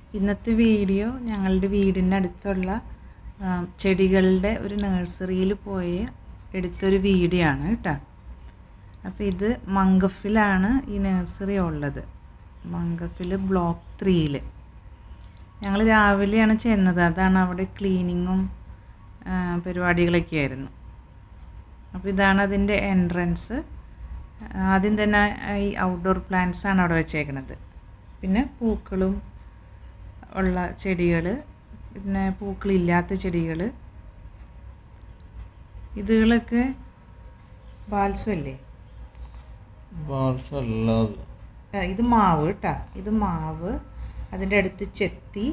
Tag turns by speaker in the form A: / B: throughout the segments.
A: ഇന്നത്തെ വീഡിയോ ഞങ്ങളുടെ വീടിൻ്റെ അടുത്തുള്ള ആ, ചെടികളുടെ ഒരു നഴ്സറിയിൽ പോയി എടുത്തൊരു വീഡിയോ ആണ് കേട്ടോ അപ്പോൾ ഇത് മങ്കഫിലാണ് ഈ നഴ്സറി ഉള്ളത് മങ്കഫിൽ ബ്ലോക്ക് ത്രീയിൽ ഞങ്ങൾ രാവിലെയാണ് ചെന്നത് അതാണ് അവിടെ ക്ലീനിങ്ങും ആ, പരിപാടികളൊക്കെ ആയിരുന്നു അപ്പോൾ ഇതാണ് അതിൻ്റെ എൻട്രൻസ് ആദ്യം തന്നെ ഈ ഔട്ട്ഡോർ പ്ലാന്റ്സ് ആണ് അവിടെ വെച്ചേക്കണത് പിന്നെ പൂക്കളും ഉള്ള ചെടികൾ പിന്നെ പൂക്കളില്ലാത്ത ചെടികൾ ഇതുകളൊക്കെ ബാൽസല്ലേ
B: ബാൾസ് അല്ലാതെ
A: ആ, ഇത് മാവ് കേട്ടോ ഇത് മാവ് അതിൻ്റെ അടുത്ത് ചെത്തി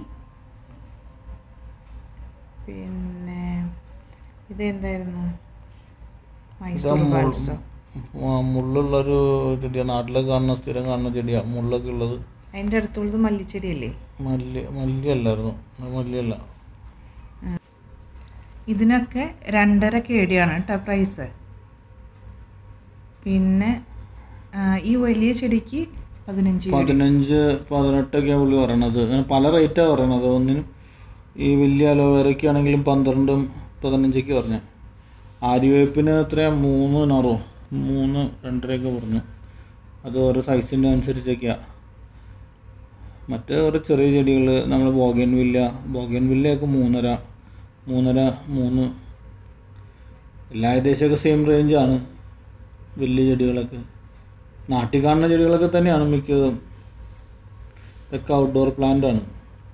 A: പിന്നെ ഇത് എന്തായിരുന്നു മൈസൂർ
B: ഇതാ മുൾ-
A: ബാൽസോ
B: ആ, മുള്ളുള്ളൊരു ചെടിയാണ് നാട്ടിലൊക്കെ കാണുന്ന സ്ഥിരം കാണുന്ന ചെടിയാണ് മുള്ളൊക്കെ ഉള്ളത്
A: അതിൻ്റെ അടുത്തുള്ളത് മല്ലിച്ചെടിയല്ലേ
B: മല്ലി മല്ലിയല്ലായിരുന്നു അത് മല്ലിയല്ല
A: ഇതിനൊക്കെ രണ്ടര കേടിയാണ് കേട്ടോ പ്രൈസ് പിന്നെ ആ, ഈ വലിയ ചെടിക്ക് പതിനഞ്ച് കേടി.
B: പതിനഞ്ച് പതിനെട്ടൊക്കെയാണ് പുള്ളി പറയണത് അങ്ങനെ പല റേറ്റാണ് പറയണത് ഒന്നിനും ഈ വലിയ അലോവേരയ്ക്ക് ആണെങ്കിലും പന്ത്രണ്ടും പതിനഞ്ചൊക്കെ പറഞ്ഞു ആര്യവേപ്പിന് എത്രയാണ് മൂന്ന് നറോ മൂന്ന് രണ്ടരയൊക്കെ പറഞ്ഞു അത് ഓരോ സൈസിൻ്റെ അനുസരിച്ചൊക്കെയാണ് മറ്റേ ഓരോ ചെറിയ ചെടികൾ നമ്മൾ ബോഗൻ വില്ല ബോഗൻ വില്ലയൊക്കെ മൂന്നര മൂന്നര മൂന്ന് എല്ലാ ഏകദേശമൊക്കെ സെയിം റേഞ്ചാണ് വലിയ ചെടികളൊക്കെ നാട്ടിൽ കാണുന്ന ചെടികളൊക്കെ തന്നെയാണ് മിക്കതും ഇതൊക്കെ ഔട്ട്ഡോർ പ്ലാന്റ് ആണ്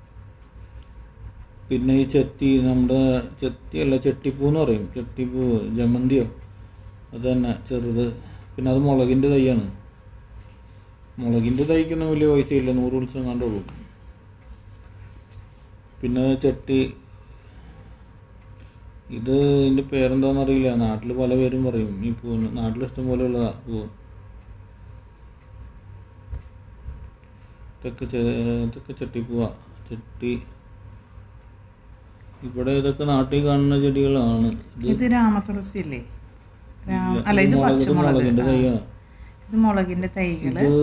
B: പിന്നെ ഈ ചെത്തി നമ്മുടെ ചെത്തിയല്ല ചെട്ടിപ്പൂ എന്ന് പറയും ചെട്ടിപ്പൂ ജമന്തിയോ അത് തന്നെ ചെറുത് പിന്നെ അത് മുളകിൻ്റെ തൈയാണ് മുളകിൻ്റെ തൈക്കൊന്നും വലിയ പൈസ ഇല്ല നൂറ് വിളിച്ചും കണ്ടുള്ളൂ പിന്നെ ചട്ടി ഇത് ഇതിൻ്റെ പേരെന്താണെന്ന് അറിയില്ല നാട്ടിൽ പല പേരും പറയും ഈ പൂവിന് നാട്ടിൽ ഇഷ്ടം പോലെ ഉള്ളതാ പൂവ് ഇതൊക്കെ ചെ- ഇതൊക്കെ ചട്ടിപ്പൂവാ ചട്ടി ഇവിടെ ഇതൊക്കെ നാട്ടിൽ കാണുന്ന ചെടികളാണ് ഇത്
A: ഇത് രാമതുളസി അല്ലേ രാമ
B: ഇല്ല,
A: അല്ല ഇത്
B: മുളക്- ഇത്
A: പച്ചമുളക്
B: മുളകിൻ്റെ
A: ആ.
B: തൈയാണ്
A: ഇത് മുളകിൻ്റെ തൈകള്
B: ഇത്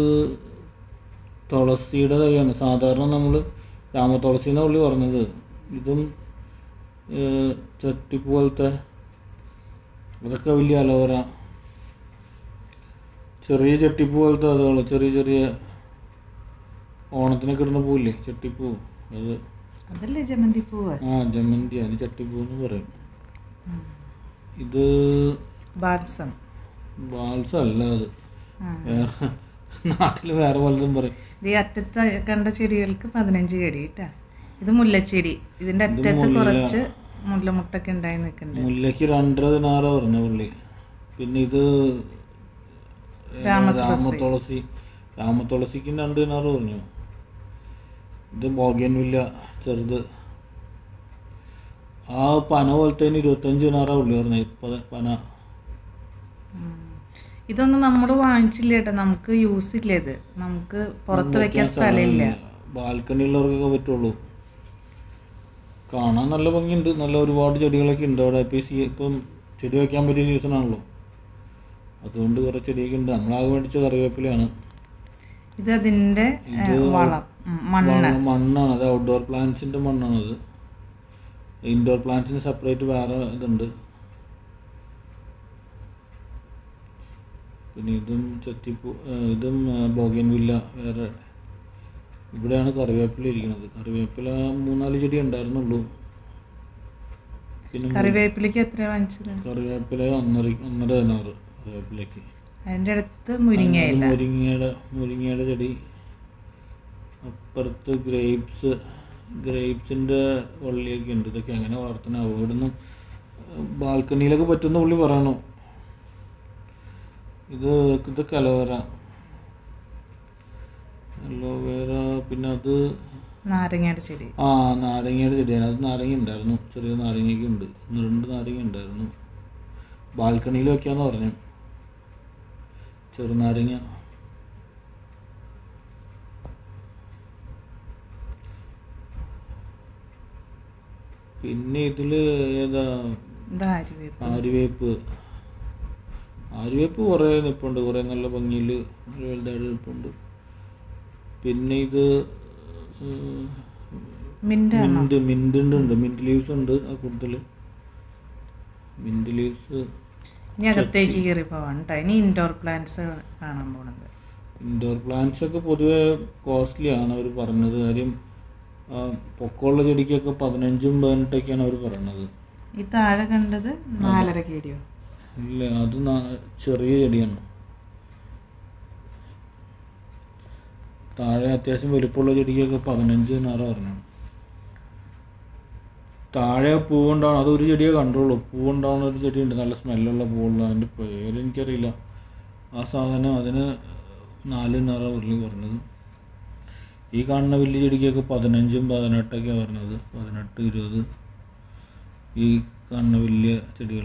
B: തുളസിയുടെ തൈയാണ് സാധാരണ നമ്മൾ രാമതുളസി എന്നാണ് പുള്ളി പറഞ്ഞത് ഇതും ഏഹ്, ചട്ടിപ്പൂ പോലത്തെ അതൊക്കെ വലിയ അലോവര ചെറിയ ചട്ടിപ്പൂ പോലത്തെ അതുകള് ചെറിയ ചെറിയ ഓണത്തിനൊക്കെ ഇടുന്ന പൂവില്ലേ ചട്ടിപ്പൂ അത്
A: അതല്ലേ ജമന്തി പൂവ്
B: ആ ജമന്തി അതിന് ചട്ടിപ്പൂ എന്ന് പറയും ഇത്
A: ബാൽസം
B: ബാൽസം അല്ല അത്
A: ആ.
B: വേറെ നാട്ടിൽ വേറെ പലതും പറയും
A: ഇത് ഈ അറ്റത്ത് കണ്ട ചെടികൾക്ക് പതിനഞ്ച് ചെടി കേട്ടാ ഇത് മുല്ലച്ചെടി ഇതിന്റെ അറ്റത്ത്
B: മുല്ല.
A: കുറച്ച് മുല്ലമുട്ടൊക്കെ ഉണ്ടായി നിൽക്കുന്നുണ്ട്
B: മുല്ലയ്ക്ക് രണ്ടര ദിനാറ പറഞ്ഞ പുള്ളി പിന്നെ ഇത് ഏ,
A: രാമതുളസി.
B: രാമതുളസി രാമതുളസിക്ക് രണ്ട് ദിനാറ് പറഞ്ഞു ഇത് ബോഗൻവില്ല ചെറുത് ആ പന പോലത്തെ ഇരുപത്തഞ്ച് ദിനാറാ പുള്ളി പറഞ്ഞത് ഇപ്പൊ പന
A: ഇതൊന്നും നമ്മൾ വാങ്ങിച്ചില്ല കേട്ടോ നമുക്ക് യൂസ് ഇല്ല ഇത് നമുക്ക് പുറത്ത് വെക്കാൻ സ്ഥലമില്ല
B: ബാൽക്കണിയുള്ളവർക്കൊക്കെ പറ്റുള്ളൂ കാണാൻ നല്ല ഭംഗിയുണ്ട് നല്ല ഒരുപാട് ചെടികളൊക്കെ ഉണ്ട് അവിടെ ഇപ്പോൾ ഈ സീ ഇപ്പം ചെടി വെക്കാൻ പറ്റിയ സീസണാണല്ലോ അതുകൊണ്ട് കുറേ ചെടിയൊക്കെ ഉണ്ട് നമ്മളാകെ മേടിച്ച കറിവേപ്പിലയാണ്
A: ഇത് അതിന്റെ ഏ, വളം ഉം, മണ്ണ്
B: വളം- മണ്ണാണ് അത് ഔട്ട്ഡോർ പ്ലാന്റ്സിൻ്റെ മണ്ണാണത് ഇൻഡോർ പ്ലാന്റ്സിന് സെപ്പറേറ്റ് വേറെ ഇതുണ്ട് പിന്നെ ഇതും ചെത്തിപ്പൂ ഏഹ് ഇതും ബോഗൻ വില്ല വേറെ ഇവിടെയാണ് കറിവേപ്പില ഇരിക്കുന്നത് കറിവേപ്പില മൂന്നാല് ചെടി ഉണ്ടായിരുന്നുള്ളൂ പിന്നെ
A: കറിവേപ്പിലേക്ക് എത്ര വാങ്ങിച്ചത്
B: കറിവേപ്പില ഒന്നര ഒന്നര ദിനാറ് കറിവേപ്പിലയ്ക്ക്
A: അതിന്റെ അടുത്ത് മുരിങ്ങയില
B: അത് മുരിങ്ങയുടെ മുരിങ്ങയുടെ ചെടി അപ്പുറത്ത് ഗ്രേപ്സ് ഗ്രേപ്സിൻ്റെ വള്ളിയൊക്കെ ഉണ്ട് ഇതൊക്കെ എങ്ങനെ വളർത്തണം ഇവിടുന്ന് ബാൽക്കണിയിലൊക്കെ പറ്റുന്ന പുള്ളി പറയണു ഇത് ഇതൊക്കെ അലോവേര അലോവേര പിന്നെ അത്
A: നാരങ്ങയുടെ ചെടി
B: ആ നാരങ്ങയുടെ ചെടിയാണ് അത് നാരങ്ങ ഉണ്ടായിരുന്നു ചെറിയ നാരങ്ങയൊക്കെ ഉണ്ട് ഒന്ന് രണ്ട് നാരങ്ങ ഉണ്ടായിരുന്നു ബാൽക്കണിയിൽ വെക്കാന്ന് പറഞ്ഞു ചെറുനാരങ്ങ പിന്നെ ഇതിൽ ഏതാ
A: ഇത് ആര്യവേപ്പ്
B: ആര്യവേപ്പ് ആര്യവേപ്പ് കുറേ നിൽപ്പുണ്ട് കുറേ നല്ല ഭംഗിയിൽ വലുതായിട്ട് നിൽപ്പുണ്ട് പിന്നെ ഇത്
A: മിൻ്റാണോ
B: മിൻറ്റ് മിൻറ്റിൻ്റെ ഉണ്ട് മിൻറ്റ് ലീവ്സ് ഉണ്ട് ആ കൂടുതൽ മിൻറ്റ് ലീവ്സ്
A: ഇനി അകത്തേക്ക് കയറി പോവാണ് കേട്ടോ ഇനി ഇൻഡോർ പ്ലാന്റ്സ് കാണാൻ പോണത്
B: ഇൻഡോർ പ്ലാന്റ്സ് ഒക്കെ പൊതുവെ കോസ്റ്റ്ലി ആണ് അവർ പറഞ്ഞത് കാര്യം ആ, പൊക്കമുള്ള ചെടിക്കൊക്കെ പതിനഞ്ചും പതിനെട്ടൊക്കെയാണ് അവർ പറയണത്
A: ഈ താഴെ കണ്ടത് നാലര കേടിയോ
B: ഇല്ല അത് നാ- ചെറിയ ചെടിയാണ് താഴെ അത്യാവശ്യം വലിപ്പമുള്ള ചെടിക്കൊക്കെ പതിനഞ്ച് നാറ പറഞ്ഞു താഴെ പൂവുണ്ടാവണം അത് ഒരു ചെടിയെ കണ്ടുള്ളൂ പൂവുണ്ടാവുന്ന ഒരു ചെടിയുണ്ട് നല്ല സ്മെല്ലുള്ള പൂവുള്ള അതിൻ്റെ പേര് എനിക്കറിയില്ല ആ സാധനം അതിന് നാല് നിറ ഉരുളി പറഞ്ഞത് ഈ കാണുന്ന വലിയ ചെടിക്കൊക്കെ പതിനഞ്ചും പതിനെട്ടൊക്കെയാണ് പറഞ്ഞത് പതിനെട്ട് ഇരുപത് ഈ കാണുന്ന വലിയ ചെടികൾ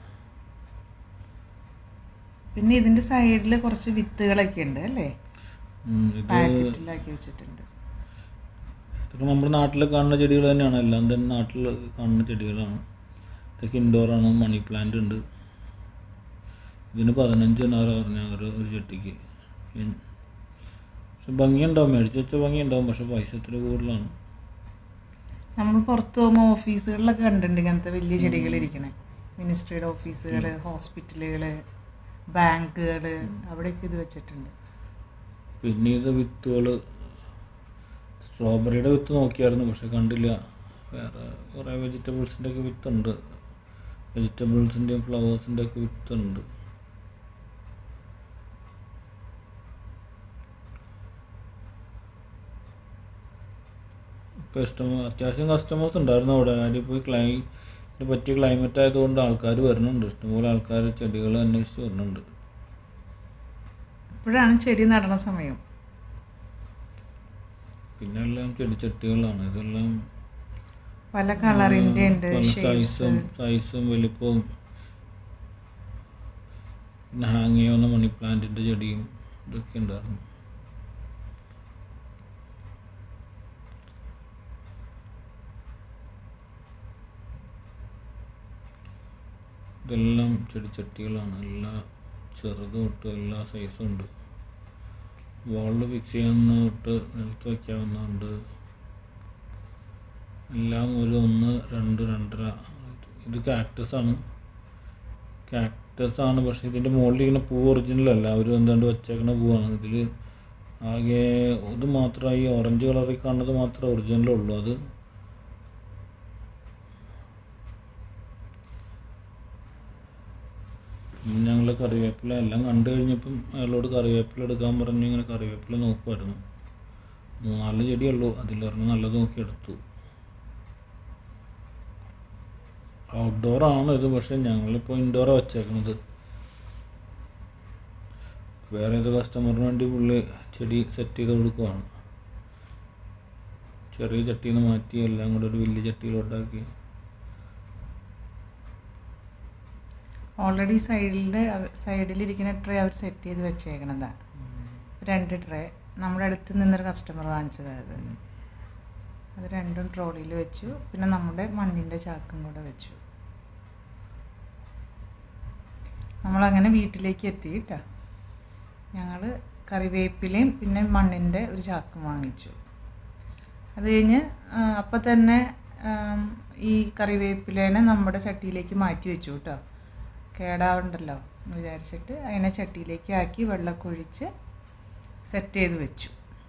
A: പിന്നെ ഇതിന്റെ സൈഡിൽ കുറച്ച് വിത്തുകളൊക്കെ ഉണ്ട് അല്ലേ
B: ഇത്
A: പാക്കറ്റിലാക്കി വെച്ചിട്ടുണ്ട്
B: ഇതൊക്കെ നമ്മുടെ നാട്ടിൽ കാണുന്ന ചെടികൾ തന്നെയാണ് എല്ലാം തന്നെ നാട്ടിൽ കാണുന്ന ചെടികളാണ് ഇതൊക്കെ ഇൻഡോറാണ് മണി പ്ലാന്റ് ഉണ്ട് ഇതിന് പതിനഞ്ച് നാറ് പറഞ്ഞ ഒരു ഒരു ചെട്ടിക്ക് ഇൻ- പക്ഷെ ഭംഗിയുണ്ടാവും മേടിച്ച് വെച്ച ഭംഗിയുണ്ടാവും പക്ഷെ പൈസ ഇത്തിരി കൂടുതലാണ്
A: നമ്മൾ പുറത്ത് പോകുമ്പോൾ ഓഫീസുകളിലൊക്കെ കണ്ടിട്ടുണ്ട് ഇങ്ങനത്തെ വലിയ ചെടികൾ ഇരിക്കണേ മിനിസ്ട്രിയുടെ ഓഫീസുകൾ ഹോസ്പിറ്റലുകൾ ബാങ്കുകൾ അവിടെയൊക്കെ ഇത് വെച്ചിട്ടുണ്ട്
B: പിന്നെ ഇത് വിത്തുകൾ സ്ട്രോബെറിയുടെ വിത്ത് നോക്കിയായിരുന്നു പക്ഷെ കണ്ടില്ല വേറെ കുറേ വെജിറ്റബിൾസിൻ്റെ ഒക്കെ വിത്തുണ്ട് വെജിറ്റബിൾസിൻ്റെയും ഫ്ലവേഴ്സിൻ്റെ ഒക്കെ വിത്തുണ്ട് ഇപ്പോൾ ഇഷ്ടം അത്യാവശ്യം കസ്റ്റമേഴ്സ് ഉണ്ടായിരുന്നു അവിടെ കാര്യം ഇപ്പോൾ ക്ലൈ ഇതിന് പറ്റിയ ക്ലൈമറ്റ് ആയതുകൊണ്ട് ആൾക്കാർ വരുന്നുണ്ട് ഇഷ്ടംപോലെ ആൾക്കാർ ചെടികൾ അന്വേഷിച്ച് വരുന്നുണ്ട്
A: ഇപ്പോഴാണ് ചെടി നടണ സമയം
B: പിന്നെ എല്ലാം ചെടിച്ചട്ടികളാണ് ഇതെല്ലാം
A: പല കളറിൻ്റെ ഉണ്ട്
B: പല
A: ഷേപ്സ്
B: സൈസും സൈസും വലിപ്പവും പിന്നെ ഹാങ് ചെയ്യാവുന്ന മണി പ്ലാന്റിൻ്റെ ചെടിയും ഇതൊക്കെ ഉണ്ടായിരുന്നു ഇതെല്ലാം ചെടിച്ചട്ടികളാണ് എല്ലാ ചെറുത് തൊട്ട് എല്ലാ സൈസും ഉണ്ട് വാളിൽ ഫിക്സ് ചെയ്യാവുന്ന തൊട്ട് നിലത്ത് വയ്ക്കാവുന്നതുണ്ട് എല്ലാം ഒരു ഒന്ന് രണ്ട് രണ്ടര ഇത് കാക്ടസ് ആണ് കാക്ടസ് ആണ് പക്ഷേ ഇതിൻ്റെ മുകളിൽ ഇങ്ങനെ പൂ ഒറിജിനൽ അല്ല അവർ എന്താണ്ട് വെച്ചേക്കണ പൂവാണ് ഇതിൽ ആകെ ഇത് മാത്രമായി ഓറഞ്ച് കളറിൽ കാണുന്നത് മാത്രമേ ഒറിജിനൽ ഉള്ളൂ അത് പിന്നെ ഞങ്ങൾ കറിവേപ്പില എല്ലാം കണ്ടു കഴിഞ്ഞപ്പം അയാളോട് കറിവേപ്പില എടുക്കാൻ പറഞ്ഞ് ഇങ്ങനെ കറിവേപ്പില നോക്കുമായിരുന്നു മൂന്നാല് ചെടിയുള്ളൂ അതിലൊരെണ്ണം നല്ലത് നോക്കി എടുത്തു ഔട്ട്ഡോർ ആണ് ഇത് പക്ഷെ ഞങ്ങളിപ്പോൾ ഇൻഡോറാണ് വെച്ചേക്കണത് വേറെ ഏത് കസ്റ്റമറിന് വേണ്ടി പുള്ളി ചെടി സെറ്റ് ചെയ്ത് കൊടുക്കുവാണ് ചെറിയ ചട്ടിയിൽ നിന്ന് മാറ്റി എല്ലാം കൂടെ ഒരു വലിയ ചട്ടിയിലോട്ടാക്കി
A: ഓൾറെഡി സൈഡിൽ സൈഡിലിരിക്കുന്ന ട്രേ അവർ സെറ്റ് ചെയ്ത് വെച്ചേക്കണതാണ് രണ്ട് ട്രേ നമ്മുടെ അടുത്ത് നിന്നൊരു കസ്റ്റമർ വാങ്ങിച്ചതാണ് അത് അത് രണ്ടും ട്രോളിയിൽ വെച്ചു പിന്നെ നമ്മുടെ മണ്ണിൻ്റെ ചാക്കും കൂടെ വെച്ചു നമ്മളങ്ങനെ വീട്ടിലേക്ക് എത്തി കേട്ടോ ഞങ്ങൾ കറിവേപ്പിലയും പിന്നെ മണ്ണിൻ്റെ ഒരു ചാക്കും വാങ്ങിച്ചു അത് കഴിഞ്ഞ് ആ, അപ്പം തന്നെ ആം, ഈ കറിവേപ്പിലേനെ നമ്മുടെ ചട്ടിയിലേക്ക് മാറ്റി വെച്ചു കേട്ടോ കേടാവണ്ടല്ലോ എന്ന് വിചാരിച്ചിട്ട് അതിനെ ചട്ടിയിലേക്ക് ആക്കി വെള്ളമൊക്കെ ഒഴിച്ച് സെറ്റ് ചെയ്ത് വെച്ചു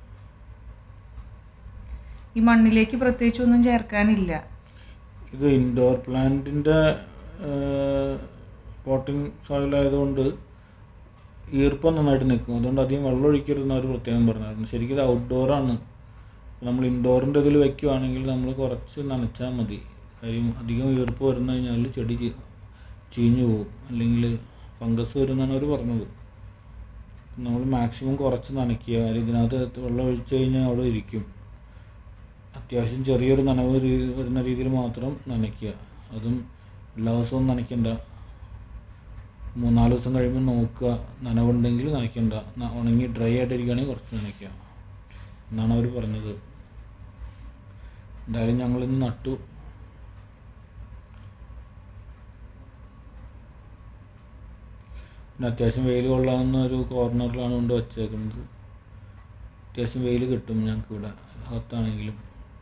A: ഈ മണ്ണിലേക്ക് പ്രത്യേകിച്ച് ഒന്നും ചേർക്കാനില്ല
B: ഇത് ഇൻഡോർ പ്ലാന്റിൻ്റെ പോട്ടിംഗ് സോയിൽ ആയതുകൊണ്ട് ഈർപ്പം നന്നായിട്ട് നിൽക്കും അതുകൊണ്ട് അധികം വെള്ളം ഒഴിക്കരുതെന്ന് അവർ പ്രത്യേകം പറഞ്ഞായിരുന്നു ശരിക്കും ഇത് ഔട്ട്ഡോറാണ് നമ്മൾ ഇൻഡോറിൻ്റെ ഇതിൽ വെക്കുവാണെങ്കിൽ നമ്മൾ കുറച്ച് നനച്ചാൽ മതി കാര്യം അധികം ഈർപ്പ് വരുന്ന കഴിഞ്ഞാൽ ചെടി ചീ- ചീഞ്ഞു പോകും അല്ലെങ്കിൽ ഫംഗസ് വരുമെന്നാണ് അവർ പറഞ്ഞത് നമ്മൾ മാക്സിമം കുറച്ച് നനയ്ക്കുക കാര്യം ഇതിനകത്ത് വെള്ളം ഒഴിച്ച് കഴിഞ്ഞാൽ അവിടെ ഇരിക്കും അത്യാവശ്യം ചെറിയൊരു നനവ് രീ- വരുന്ന രീതിയിൽ മാത്രം നനയ്ക്കുക അതും എല്ലാ ദിവസവും നനയ്ക്കണ്ട മൂന്നാല് ദിവസം കഴിയുമ്പോൾ നോക്കുക നനവുണ്ടെങ്കിൽ നനയ്ക്കണ്ട ന- ഉണങ്ങി ഡ്രൈ ആയിട്ടിരിക്കുകയാണെങ്കിൽ കുറച്ച് നനയ്ക്കുക എന്നാണ് അവർ പറഞ്ഞത് എന്തായാലും ഞങ്ങളിന്ന് നട്ടു പിന്നെ അത്യാവശ്യം വെയിൽ കൊള്ളാവുന്ന ഒരു കോർണറിലാണ് കൊണ്ട് വച്ചേക്കുന്നത് അത്യാവശ്യം വെയിൽ കിട്ടും ഞങ്ങൾക്ക് ഇവിടെ അകത്താണെങ്കിലും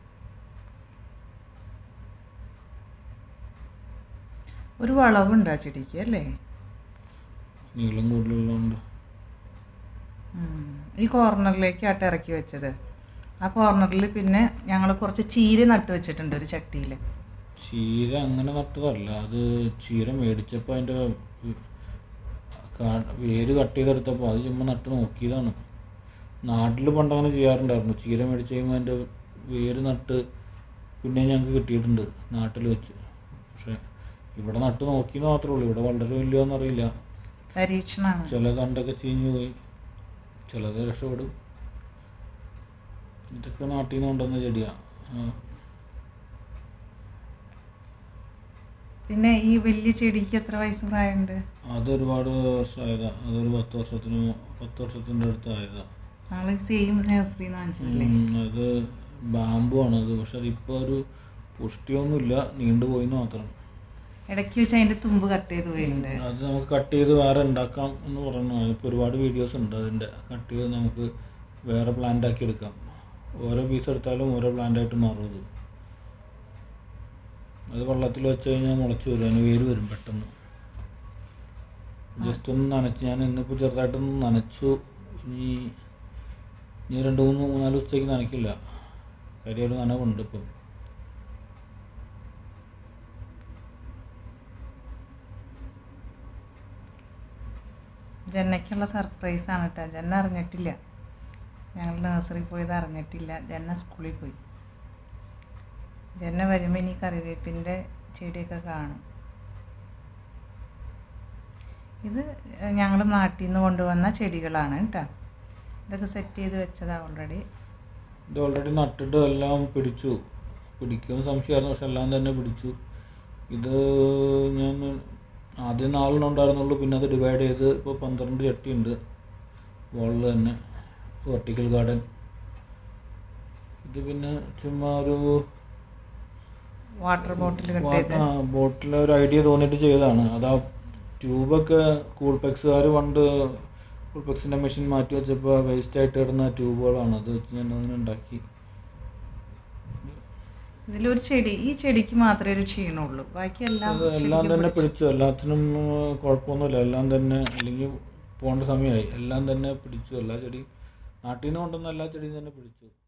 A: ഒരു വളവുണ്ട് ആ ചെടിക്ക് അല്ലേ
B: നീളം കൂടുതലുള്ളതുകൊണ്ട്
A: ഉം. ഈ കോർണറിലേക്ക് ആട്ട് ഇറക്കി വെച്ചത് ആ കോർണറിൽ പിന്നെ ഞങ്ങൾ കുറച്ച് ചീര നട്ട് വെച്ചിട്ടുണ്ട് ഒരു ചട്ടിയിൽ
B: ചീര അങ്ങനെ നട്ടതല്ല അത് ചീര മേടിച്ചപ്പോൾ അതിൻ്റെ വേര് കട്ട് ചെയ്തെടുത്തപ്പോൾ അത് ചുമ്മാ നട്ട് നോക്കിയതാണ് നാട്ടിൽ പണ്ട് അങ്ങനെ ചെയ്യാറുണ്ടായിരുന്നു ചീര മേടിച്ച് കഴിയുമ്പോൾ അതിൻ്റെ വേര് നട്ട് പിന്നെ ഞങ്ങൾക്ക് കിട്ടിയിട്ടുണ്ട് നാട്ടിൽ വെച്ച് പക്ഷേ ഇവിടെ നട്ട് നോക്കിയെന്ന് മാത്രമേ ഉള്ളൂ ഇവിടെ വളരെ വലിയതെന്നറിയില്ല
A: പരീക്ഷണമാണ്
B: ചില തണ്ടൊക്കെ ചീഞ്ഞു പോയി ചിലത് രക്ഷപ്പെടും ഇതൊക്കെ നാട്ടിൽ നിന്ന് കൊണ്ടുവന്ന ചെടിയാണ്
A: പിന്നെ ഈ വലിയ ചെടിക്ക് എത്ര വയസ്സ് പ്രായമുണ്ട്
B: അതൊരുപാട് വർഷമായതാ അതൊരു പത്ത് വർഷത്തിന് മു- പത്ത് വർഷത്തിൻ്റെ അടുത്ത് ആയതാ
A: ഞങ്ങൾ സെയിം നഴ്സറിയിൽ നിന്ന് വാങ്ങിച്ചതല്ലേ
B: ഉം, അത് ബാമ്പു ആണ് അത് പക്ഷെ അതിപ്പോൾ ഒരു പുഷ്ടിയൊന്നുമില്ല നീണ്ടു പോയിന്ന് മാത്രം
A: ഇടയ്ക്ക് വെച്ച് അതിൻ്റെ തുമ്പ് കട്ട് ചെയ്ത് പോയിട്ടുണ്ട്
B: അത് നമുക്ക് കട്ട് ചെയ്ത് വേറെ ഉണ്ടാക്കാം എന്ന് പറഞ്ഞു ഇപ്പോൾ ഒരുപാട് വീഡിയോസ് ഉണ്ട് അതിൻ്റെ കട്ട് ചെയ്ത് നമുക്ക് വേറെ പ്ലാന്റ് ആക്കി എടുക്കാം ഓരോ പീസ് എടുത്താലും ഓരോ plant ആയിട്ട് മാറും അത് അത് വെള്ളത്തിൽ വെച്ച് കഴിഞ്ഞാൽ മുളച്ച് വരും അതിന് വേര് വരും പെട്ടെന്ന് ജസ്റ്റ് ഒന്ന് നനച്ച് ഞാൻ ഇന്നിപ്പോൾ ചെറുതായിട്ടൊന്ന് നനച്ചു ഇനി ഇനി രണ്ട് മൂന്ന് മൂന്നാല് ദിവസത്തേക്ക് നനയ്ക്കില്ല കാര്യം ഒരു നനവുണ്ട് ഇപ്പം
A: ജന്നയ്ക്കുള്ള സർപ്രൈസ് ആണ് കേട്ടോ ജന്ന അറിഞ്ഞിട്ടില്ല ഞങ്ങൾ നഴ്സറി പോയത് അറിഞ്ഞിട്ടില്ല ജന്ന സ്കൂളിൽ പോയി ജന്ന വരുമ്പോൾ ഇനി കറിവേപ്പിൻ്റെ ചെടിയൊക്കെ കാണും ഇത് ഞങ്ങൾ നാട്ടിൽ നിന്ന് കൊണ്ടുവന്ന ചെടികളാണ് കേട്ടോ ഇതൊക്കെ സെറ്റ് ചെയ്ത് വെച്ചതാണ് ഓൾറെഡി
B: ഇത് ഓൾറെഡി നട്ടിട്ട് എല്ലാം പിടിച്ചു പിടിക്കുമെന്ന് സംശയമായിരുന്നു പക്ഷെ എല്ലാം തന്നെ പിടിച്ചു ഇത് ഞാൻ ആദ്യം നാലെണ്ണം ഉണ്ടായിരുന്നുള്ളൂ പിന്നെ അത് ഡിവൈഡ് ചെയ്ത് ഇപ്പോൾ പന്ത്രണ്ട് ചട്ടിയുണ്ട് വോളിൽ തന്നെ വെർട്ടിക്കൽ ഗാർഡൻ ഇത് പിന്നെ ചുമ്മാ ഒരു
A: വാട്ടർ ബോട്ടിൽ കട്ട് ചെയ്ത്
B: ബോട്ടിൽ ഒരു ഐഡിയ തോന്നിയിട്ട് ചെയ്തതാണ് അത് ആ ട്യൂബൊക്കെ കൂൾപെക്സുകാർ പണ്ട് കൂൾപെക്സിൻ്റെ മെഷീൻ മാറ്റി വെച്ചപ്പോൾ വേസ്റ്റ് ആയിട്ട് കിടന്ന ട്യൂബുകളാണ് അത് വെച്ച് ഞാൻ അതിന് ഉണ്ടാക്കി
A: ഇതിലൊരു ചെടി ഈ ചെടിക്ക് മാത്രമേ ഒരു ക്ഷീണമുള്ളൂ ബാക്കി എല്ലാം
B: അത് എല്ലാം
A: ശരിക്കും
B: തന്നെ
A: പിടിച്ചു.
B: പിടിച്ചു എല്ലാത്തിനും ഉം, കുഴപ്പമൊന്നുമില്ല എല്ലാം തന്നെ അല്ലെങ്കിൽ പോകേണ്ട സമയമായി എല്ലാം തന്നെ പിടിച്ചു എല്ലാ ചെടി നാട്ടിൽ നിന്ന് കൊണ്ടുവന്ന എല്ലാ ചെടിയും തന്നെ പിടിച്ചു